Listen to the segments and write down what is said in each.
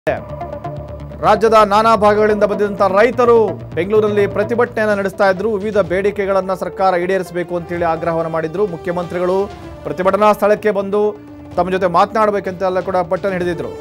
ರಾಜ್ಯದ ನಾನಾ ಭಾಗಗಳಿಂದ ಬಂದಿದ್ದಂಥ ರೈತರು ಬೆಂಗಳೂರಲ್ಲಿ ಪ್ರತಿಭಟನೆಯನ್ನು ನಡೆಸ್ತಾ ಇದ್ರು ವಿವಿಧ ಬೇಡಿಕೆಗಳನ್ನು ಸರ್ಕಾರ ಈಡೇರಿಸಬೇಕು ಅಂತೇಳಿ ಆಗ್ರಹವನ್ನು ಮಾಡಿದ್ರು ಮುಖ್ಯಮಂತ್ರಿಗಳು ಪ್ರತಿಭಟನಾ ಸ್ಥಳಕ್ಕೆ ಬಂದು ತಮ್ಮ ಜೊತೆ ಮಾತನಾಡಬೇಕಂತೆಲ್ಲ ಕೂಡ ಪಟ್ಟಣ ಹಿಡಿದಿದ್ರು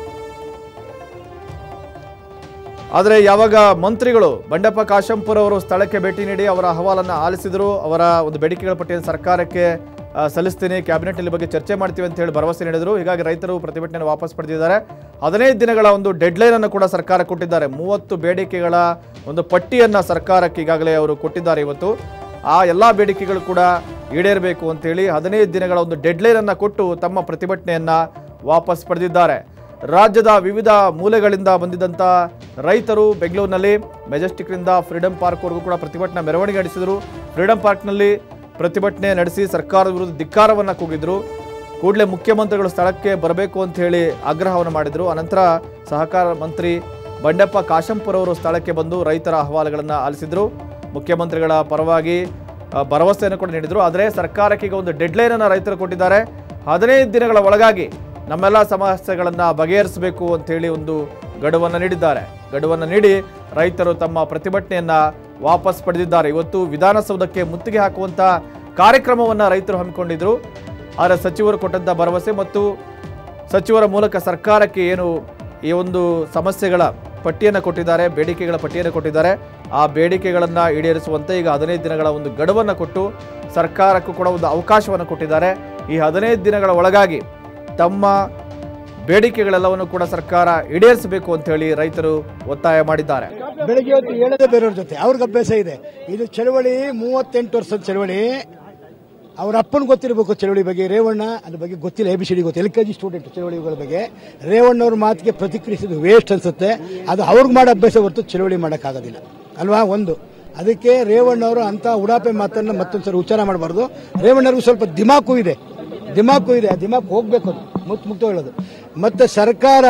ಆದರೆ ಯಾವಾಗ ಮಂತ್ರಿಗಳು ಬಂಡೆಪ್ಪ ಕಾಶಂಪುರ್ ಅವರು ಸ್ಥಳಕ್ಕೆ ಭೇಟಿ ನೀಡಿ ಅವರ ಅಹವಾಲನ್ನು ಆಲಿಸಿದರು ಅವರ ಒಂದು ಬೇಡಿಕೆಗಳ ಪಟ್ಟಿಯನ್ನು ಸರ್ಕಾರಕ್ಕೆ ಆ, ಸಲ್ಲಿಸ್ತೀನಿ ಕ್ಯಾಬಿನೆಟ್ನಲ್ಲಿ ಬಗ್ಗೆ ಚರ್ಚೆ ಮಾಡ್ತೀವಿ ಅಂತ ಹೇಳಿ ಭರವಸೆ ನೀಡಿದರು ಹೀಗಾಗಿ ರೈತರು ಪ್ರತಿಭಟನೆಯನ್ನು ವಾಪಸ್ ಪಡೆದಿದ್ದಾರೆ ಹದಿನೈದು ದಿನಗಳ ಒಂದು ಡೆಡ್ಲೈನ್ ಅನ್ನು ಕೂಡ ಸರ್ಕಾರ ಕೊಟ್ಟಿದ್ದಾರೆ ಮೂವತ್ತು ಬೇಡಿಕೆಗಳ ಒಂದು ಪಟ್ಟಿಯನ್ನು ಸರ್ಕಾರಕ್ಕೆ ಈಗಾಗಲೇ ಅವರು ಕೊಟ್ಟಿದ್ದಾರೆ ಇವತ್ತು ಆ ಎಲ್ಲ ಬೇಡಿಕೆಗಳು ಕೂಡ ಈಡೇರಬೇಕು ಅಂತೇಳಿ ಹದಿನೈದು ದಿನಗಳ ಒಂದು ಡೆಡ್ಲೈನ್ ಅನ್ನು ಕೊಟ್ಟು ತಮ್ಮ ಪ್ರತಿಭಟನೆಯನ್ನ ವಾಪಸ್ ಪಡೆದಿದ್ದಾರೆ ರಾಜ್ಯದ ವಿವಿಧ ಮೂಲೆಗಳಿಂದ ಬಂದಿದ್ದಂಥ ರೈತರು ಬೆಂಗಳೂರಿನಲ್ಲಿ ಮೆಜೆಸ್ಟಿಕ್ನಿಂದ ಫ್ರೀಡಂ ಪಾರ್ಕ್ವರೆಗೂ ಕೂಡ ಪ್ರತಿಭಟನಾ ಮೆರವಣಿಗೆ ನಡೆಸಿದರು ಫ್ರೀಡಂ ಪಾರ್ಕ್ನಲ್ಲಿ ಪ್ರತಿಭಟನೆ ನಡೆಸಿ ಸರ್ಕಾರದ ವಿರುದ್ಧ ಧಿಕ್ಕಾರವನ್ನು ಕೂಗಿದ್ರು ಕೂಡಲೇ ಮುಖ್ಯಮಂತ್ರಿಗಳು ಸ್ಥಳಕ್ಕೆ ಬರಬೇಕು ಅಂತ ಹೇಳಿ ಆಗ್ರಹವನ್ನು ಮಾಡಿದರು ಅನಂತರ ಸಹಕಾರ ಮಂತ್ರಿ ಬಂಡೆಪ್ಪ ಕಾಶಂಪುರ್ ಅವರು ಸ್ಥಳಕ್ಕೆ ಬಂದು ರೈತರ ಅಹವಾಲುಗಳನ್ನು ಆಲಿಸಿದರು ಮುಖ್ಯಮಂತ್ರಿಗಳ ಪರವಾಗಿ ಆ, ಭರವಸೆಯನ್ನು ಕೂಡ ನೀಡಿದರು ಆದರೆ ಸರ್ಕಾರಕ್ಕೆ ಈಗ ಒಂದು ಡೆಡ್ಲೈನ್ ಅನ್ನು ರೈತರು ಕೊಟ್ಟಿದ್ದಾರೆ ಹದಿನೈದು ದಿನಗಳ ಒಳಗಾಗಿ ನಮ್ಮೆಲ್ಲ ಸಮಸ್ಯೆಗಳನ್ನು ಬಗೆಹರಿಸಬೇಕು ಅಂತೇಳಿ ಒಂದು ಗಡುವನ್ನು ನೀಡಿದ್ದಾರೆ ಗಡುವನ್ನು ನೀಡಿ ರೈತರು ತಮ್ಮ ಪ್ರತಿಭಟನೆಯನ್ನ ವಾಪಸ್ ಪಡೆದಿದ್ದಾರೆ ಇವತ್ತು ವಿಧಾನಸೌಧಕ್ಕೆ ಮುತ್ತಿಗೆ ಹಾಕುವಂತ ಕಾರ್ಯಕ್ರಮವನ್ನು ರೈತರು ಹಮ್ಮಿಕೊಂಡಿದ್ರು ಆದರೆ ಸಚಿವರು ಕೊಟ್ಟಂತ ಭರವಸೆ ಮತ್ತು ಸಚಿವರ ಮೂಲಕ ಸರ್ಕಾರಕ್ಕೆ ಏನು ಈ ಒಂದು ಸಮಸ್ಯೆಗಳ ಪಟ್ಟಿಯನ್ನು ಕೊಟ್ಟಿದ್ದಾರೆ ಬೇಡಿಕೆಗಳ ಪಟ್ಟಿಯನ್ನು ಕೊಟ್ಟಿದ್ದಾರೆ ಆ ಬೇಡಿಕೆಗಳನ್ನು ಈಡೇರಿಸುವಂತೆ ಈಗ ಹದಿನೈದು ದಿನಗಳ ಒಂದು ಗಡುವನ್ನು ಕೊಟ್ಟು ಸರ್ಕಾರಕ್ಕೂ ಕೂಡ ಒಂದು ಅವಕಾಶವನ್ನು ಕೊಟ್ಟಿದ್ದಾರೆ ಈ ಹದಿನೈದು ದಿನಗಳ ಒಳಗಾಗಿ ತಮ್ಮ ಬೇಡಿಕೆಗಳೆಲ್ಲವನ್ನು ಕೂಡ ಸರ್ಕಾರ ಈಡೇರಿಸಬೇಕು ಅಂತ ಹೇಳಿ ರೈತರು ಒತ್ತಾಯ ಮಾಡಿದ್ದಾರೆ ಬೆಳಗ್ಗೆ ಹೊತ್ತು ಹೇಳದೆ ಬೇರೆಯವ್ರ ಜೊತೆ ಅವ್ರಿಗೆ ಅಭ್ಯಾಸ ಇದೆ ಇದು ಚಳವಳಿ ಮೂವತ್ತೆಂಟು ವರ್ಷದ ಚಳವಳಿ ಅವ್ರ ಅಪ್ಪನ ಗೊತ್ತಿರಬೇಕು ಚಳವಳಿ ಬಗ್ಗೆ ರೇವಣ್ಣ ಅದ್ರ ಬಗ್ಗೆ ಗೊತ್ತಿಲ್ಲ ಎ ಬಿ ಸಿ ಡಿ ಗೊತ್ತಿಲ್ಲ ಎಲ್ ಕೆ ಜಿ ಸ್ಟೂಡೆಂಟ್ ಚಳವಳಿಗಳ ಬಗ್ಗೆ ರೇವಣ್ಣ ಅವ್ರ ಮಾತಿಗೆ ಪ್ರತಿಕ್ರಿಯಿಸಿದ್ದು ವೇಸ್ಟ್ ಅನ್ಸುತ್ತೆ ಅದು ಅವ್ರಿಗೆ ಮಾಡೋ ಅಭ್ಯಾಸ ಹೊರತು ಚಳವಳಿ ಮಾಡೋಕ್ಕಾಗೋದಿಲ್ಲ ಅಲ್ವಾ ಒಂದು ಅದಕ್ಕೆ ರೇವಣ್ಣ ಅವರು ಅಂತ ಉಡಾಪೆ ಮಾತನ್ನ ಮತ್ತೊಂದ್ಸರಿ ಉಚ್ಚಾರ ಮಾಡಬಾರ್ದು ರೇವಣ್ಣವ್ರಿಗೂ ಸ್ವಲ್ಪ ದಿಮಾಕು ಇದೆ ದಿಮಾಕು ಇದೆ ಆ ದಿಮಾಕು ಹೋಗ್ಬೇಕು ಅದು ಮುಕ್ತ ಮುಕ್ತ ಹೇಳೋದು ಮತ್ತೆ ಸರ್ಕಾರ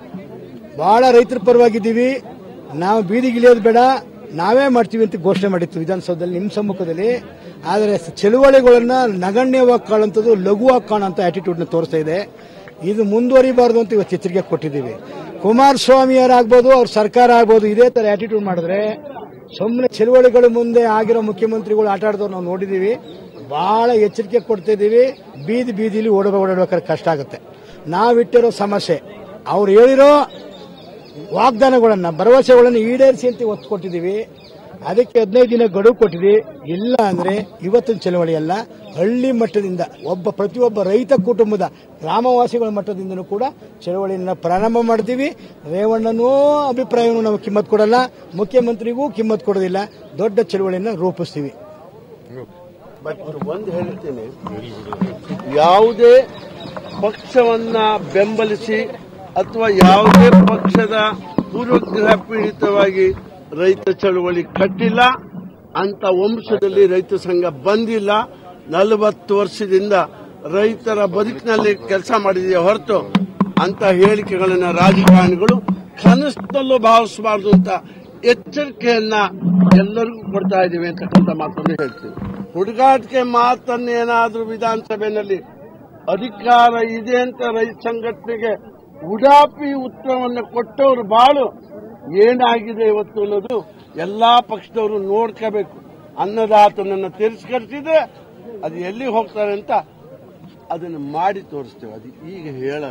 ಬಹಳ ರೈತರ ಪರವಾಗಿದ್ದೀವಿ ನಾವು ಬೀದಿಗಿಳಿಯೋದು ಬೇಡ ನಾವೇ ಮಾಡ್ತೀವಿ ಅಂತ ಘೋಷಣೆ ಮಾಡಿತ್ತು ವಿಧಾನಸೌಧದಲ್ಲಿ ನಿಮ್ಮ ಸಮ್ಮುಖದಲ್ಲಿ ಆದರೆ ಚಳುವಳಿಗಳನ್ನ ನಗಣ್ಯವಾಗಿ ಕಾಣುವಂಥದ್ದು ಲಘುವಾಗಿ ಕಾಣುವಂಥ ಆಟಿಟ್ಯೂಡ್ನ ತೋರಿಸ್ತಾ ಇದೆ ಇದು ಮುಂದುವರಿಬಾರ್ದು ಅಂತ ಇವತ್ತು ಎಚ್ಚರಿಕೆ ಕೊಟ್ಟಿದ್ದೀವಿ ಕುಮಾರಸ್ವಾಮಿಯವರಾಗ್ಬೋದು ಅವ್ರ ಸರ್ಕಾರ ಆಗ್ಬೋದು ಇದೇ ತರ ಆಟಿಟ್ಯೂಡ್ ಮಾಡಿದ್ರೆ ಸುಮ್ಮನೆ ಚಳುವಳಿಗಳ ಮುಂದೆ ಆಗಿರೋ ಮುಖ್ಯಮಂತ್ರಿಗಳು ಆಟ ಆಡಿದವ್ರು ನಾವು ನೋಡಿದ್ದೀವಿ ಬಹಳ ಎಚ್ಚರಿಕೆ ಕೊಡ್ತಾ ಇದ್ದೀವಿ ಬೀದಿ ಬೀದಿಲಿ ಓಡ ಓಡಾಡ್ಬೇಕಾದ್ರೆ ಕಷ್ಟ ಆಗುತ್ತೆ ನಾವಿಟ್ಟಿರೋ ಸಮಸ್ಯೆ ಅವ್ರು ಹೇಳಿರೋ ವಾಗ್ದಾನಗಳನ್ನ ಭರವಸೆಗಳನ್ನು ಈಡೇರಿಸಿ ಅಂತ ಒತ್ತು ಕೊಟ್ಟಿದ್ದೀವಿ ಅದಕ್ಕೆ ಹದಿನೈದು ದಿನ ಗಡುವು ಕೊಟ್ಟಿದ್ದೀವಿ ಇಲ್ಲ ಅಂದ್ರೆ ಇವತ್ತಿನ ಚಳವಳಿ ಅಲ್ಲ ಹಳ್ಳಿ ಮಟ್ಟದಿಂದ ಒಬ್ಬ ಪ್ರತಿಯೊಬ್ಬ ರೈತ ಕುಟುಂಬದ ಗ್ರಾಮವಾಸಿಗಳ ಮಟ್ಟದಿಂದನೂ ಕೂಡ ಚಳವಳಿಯನ್ನ ಪ್ರಾರಂಭ ಮಾಡ್ತೀವಿ ರೇವಣ್ಣನೂ ಅಭಿಪ್ರಾಯವನ್ನು ನಾವು ಕಿಮ್ಮತ್ ಕೊಡಲ್ಲ ಮುಖ್ಯಮಂತ್ರಿಗೂ ಕಿಮ್ಮತ್ ಕೊಡೋದಿಲ್ಲ ದೊಡ್ಡ ಚಳವಳಿಯನ್ನ ರೂಪಿಸ್ತೀವಿ ಬಟ್ ಒಂದು ಹೇಳ್ತೀನಿ ಯಾವುದೇ ಪಕ್ಷವನ್ನ ಬೆಂಬಲಿಸಿ ಅಥವಾ ಯಾವುದೇ ಪಕ್ಷದ ಪೂರ್ವಗ್ರಹ ಪೀಡಿತವಾಗಿ ರೈತ ಚಳವಳಿ ಕಟ್ಟಿಲ್ಲ ಅಂತ ವಂಶದಲ್ಲಿ ರೈತ ಸಂಘ ಬಂದಿಲ್ಲ ನಲವತ್ತು ವರ್ಷದಿಂದ ರೈತರ ಬದುಕಿನಲ್ಲಿ ಕೆಲಸ ಮಾಡಿದೆಯೇ ಹೊರತು ಅಂತ ಹೇಳಿಕೆಗಳನ್ನ ರಾಜಕಾರಣಿಗಳು ಕನಸಿನಲ್ಲೂ ಭಾವಿಸಬಾರದು ಅಂತ ಎಚ್ಚರಿಕೆಯನ್ನ ಎಲ್ಲರಿಗೂ ಕೊಡ್ತಾ ಇದ್ದೀವಿ ಅಂತಕ್ಕಂಥ ಮಾತನ್ನು ಹೇಳ್ತೀವಿ ಹುಡುಗಾಟಿಕೆ ಮಾತನ್ನೇನಾದ್ರೂ ವಿಧಾನಸಭೆಯಲ್ಲಿ ಅಧಿಕಾರ ಇದೆ ಅಂತ ರೈತ ಸಂಘಟನೆಗೆ ಉಡಾಪಿ ಉತ್ತರವನ್ನು ಕೊಟ್ಟವರು ಬಾಳು ಏನಾಗಿದೆ ಇವತ್ತು ಅನ್ನೋದು ಎಲ್ಲಾ ಪಕ್ಷದವರು ನೋಡ್ಕೋಬೇಕು ಅನ್ನದಾತನನ್ನ ತಿರಸ್ಕರಿಸಿದ್ರೆ ಅದು ಎಲ್ಲಿ ಹೋಗ್ತಾರೆ ಅಂತ ಅದನ್ನು ಮಾಡಿ ತೋರಿಸ್ತೇವೆ ಅದು ಈಗ ಹೇಳಲ್ಲ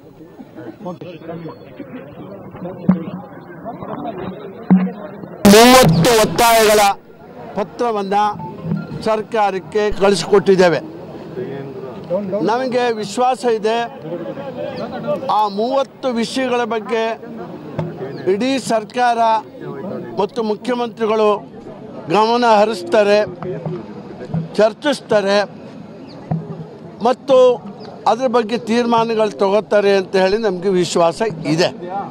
ಮೂವತ್ತು ಒತ್ತಾಯಗಳ ಪತ್ರವನ್ನ ಸರ್ಕಾರಕ್ಕೆ ಕಳಿಸಿಕೊಟ್ಟಿದ್ದೇವೆ ನಮಗೆ ವಿಶ್ವಾಸ ಇದೆ ಆ ಮೂವತ್ತು ವಿಷಯಗಳ ಬಗ್ಗೆ ಇಡೀ ಸರ್ಕಾರ ಮತ್ತು ಮುಖ್ಯಮಂತ್ರಿಗಳು ಗಮನ ಹರಿಸ್ತಾರೆ ಚರ್ಚಿಸ್ತಾರೆ ಮತ್ತು ಅದ್ರ ಬಗ್ಗೆ ತೀರ್ಮಾನಗಳು ತಗೋತಾರೆ ಅಂತ ಹೇಳಿ ನಮಗೆ ವಿಶ್ವಾಸ ಇದೆ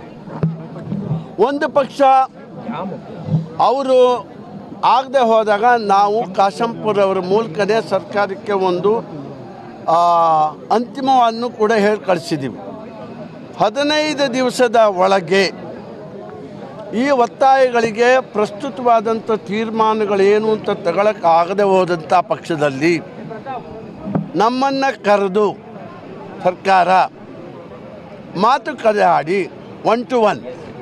ಒಂದು ಪಕ್ಷ ಅವರು ಆಗದೆ ಹೋದಾಗ ನಾವು ಕಾಶಂಪುರ್ ಅವರ ಮೂಲಕನೇ ಸರ್ಕಾರಕ್ಕೆ ಒಂದು ಆ, ಅಂತಿಮವನ್ನು ಕೂಡ ಹೇಳಿ ಕಳಿಸಿದ್ದೀವಿ ಹದಿನೈದು ದಿವಸದ ಒಳಗೆ ಈ ಒತ್ತಾಯಗಳಿಗೆ ಪ್ರಸ್ತುತವಾದಂಥ ತೀರ್ಮಾನಗಳೇನು ಅಂತ ತಗೊಳಕ್ಕೆ ಆಗದೆ ಹೋದಂಥ ಪಕ್ಷದಲ್ಲಿ ನಮ್ಮನ್ನು ಕರೆದು ಸರ್ಕಾರ ಮಾತುಕತೆ ಆಡಿ ಒನ್ ಟು ಒನ್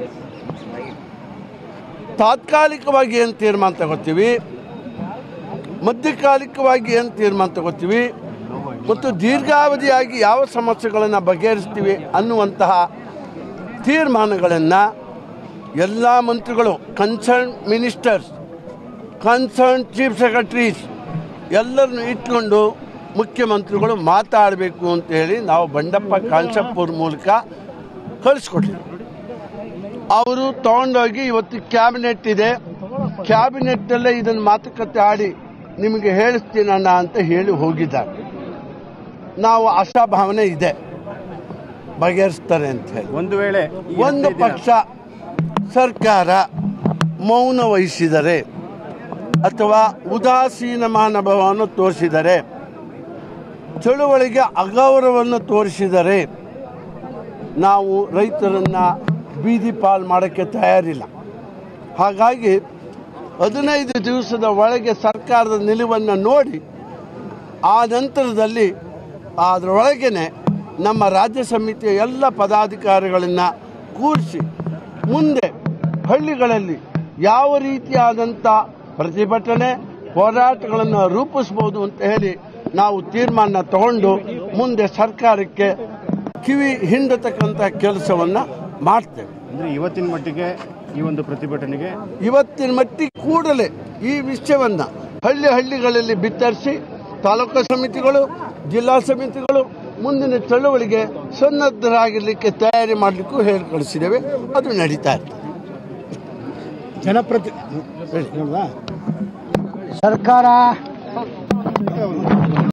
ತಾತ್ಕಾಲಿಕವಾಗಿ ಏನು ತೀರ್ಮಾನ ತಗೋತೀವಿ ಮಧ್ಯಕಾಲಿಕವಾಗಿ ಏನು ತೀರ್ಮಾನ ತಗೋತೀವಿ ಮತ್ತು ದೀರ್ಘಾವಧಿಯಾಗಿ ಯಾವ ಸಮಸ್ಯೆಗಳನ್ನು ಬಗೆಹರಿಸ್ತೀವಿ ಅನ್ನುವಂತಹ ತೀರ್ಮಾನಗಳನ್ನು ಎಲ್ಲ ಮಂತ್ರಿಗಳು concern ministers concern chief secretaries ಎಲ್ಲರನ್ನು ಇಟ್ಕೊಂಡು ಮುಖ್ಯಮಂತ್ರಿಗಳು ಮಾತಾಡಬೇಕು ಅಂತ ಹೇಳಿ ನಾವು ಬಂಡಪ್ಪ ಕಾಂಚಪುರ್ ಮೂಲಕ ಕಳಿಸ್ಕೊಟ್ವಿ ಅವರು ತಗೊಂಡೋಗಿ ಇವತ್ತು ಕ್ಯಾಬಿನೆಟ್ ಇದೆ ಕ್ಯಾಬಿನೆಟ್ಟಲ್ಲೇ ಇದನ್ನು ಮಾತುಕತೆ ಆಡಿ ನಿಮಗೆ ಹೇಳಿಸ್ತೀನಣ್ಣ ಅಂತ ಹೇಳಿ ಹೋಗಿದ್ದಾರೆ ನಾವು ಆಶಾಭಾವನೆ ಇದೆ ಬಗೆಹರಿಸ್ತಾರೆ ಅಂತ ಹೇಳಿ ಒಂದು ವೇಳೆ ಈ ಒಂದು ಹದಿನೈದು ದಿನ- ಪಕ್ಷ ಸರ್ಕಾರ ಮೌನ ವಹಿಸಿದರೆ ಅಥವಾ ಉದಾಸೀನ ಮನೋಭಾವವನ್ನು ತೋರಿಸಿದರೆ ಚಳುವಳಿಗೆ ಅಗೌರವವನ್ನು ತೋರಿಸಿದರೆ ನಾವು ರೈತರನ್ನ ಬೀದಿ ಪಾಲ್ ಮಾಡೋಕ್ಕೆ ತಯಾರಿಲ್ಲ ಹಾಗಾಗಿ ಹದಿನೈದು ದಿವಸದ ಒಳಗೆ ಸರ್ಕಾರದ ನಿಲುವನ್ನು ನೋಡಿ ಆ ನಂತರದಲ್ಲಿ ಅದರೊಳಗೇನೆ ನಮ್ಮ ರಾಜ್ಯ ಸಮಿತಿಯ ಎಲ್ಲ ಪದಾಧಿಕಾರಿಗಳನ್ನು ಕೂರಿಸಿ ಮುಂದೆ ಹಳ್ಳಿಗಳಲ್ಲಿ ಯಾವ ರೀತಿಯಾದಂಥ ಪ್ರತಿಭಟನೆ ಹೋರಾಟಗಳನ್ನು ರೂಪಿಸ್ಬೋದು ಅಂತ ಹೇಳಿ ನಾವು ತೀರ್ಮಾನ ತಗೊಂಡು ಮುಂದೆ ಸರ್ಕಾರಕ್ಕೆ ಕಿವಿ ಹಿಂಡತಕ್ಕಂಥ ಕೆಲಸವನ್ನು ಮಾಡ್ತೇವೆ ಅಂದ್ರೆ ಇವತ್ತಿನ ಮಟ್ಟಿಗೆ ಈ ಒಂದು ಪ್ರತಿಭಟನೆಗೆ ಇವತ್ತಿನ ಮಟ್ಟಿಗೆ ಕೂಡಲೇ ಈ ವಿಷಯವನ್ನ ಹಳ್ಳಿ ಹಳ್ಳಿಗಳಲ್ಲಿ ಬಿತ್ತರಿಸಿ ತಾಲೂಕು ಸಮಿತಿಗಳು ಜಿಲ್ಲಾ ಸಮಿತಿಗಳು ಮುಂದಿನ ಚಳುವಳಿಗೆ ಸನ್ನದ್ಧರಾಗಿರ್ಲಿಕ್ಕೆ ತಯಾರಿ ಮಾಡಲಿಕ್ಕೂ ಹೇಳಿ ಕಳಿಸಿದ್ದೇವೆ ಅದು ನಡೀತಾ ಇರ್ತದೆ ಜನಪ್ರತಿ ಹೇಳ್ವಾ? ಸರ್ಕಾರ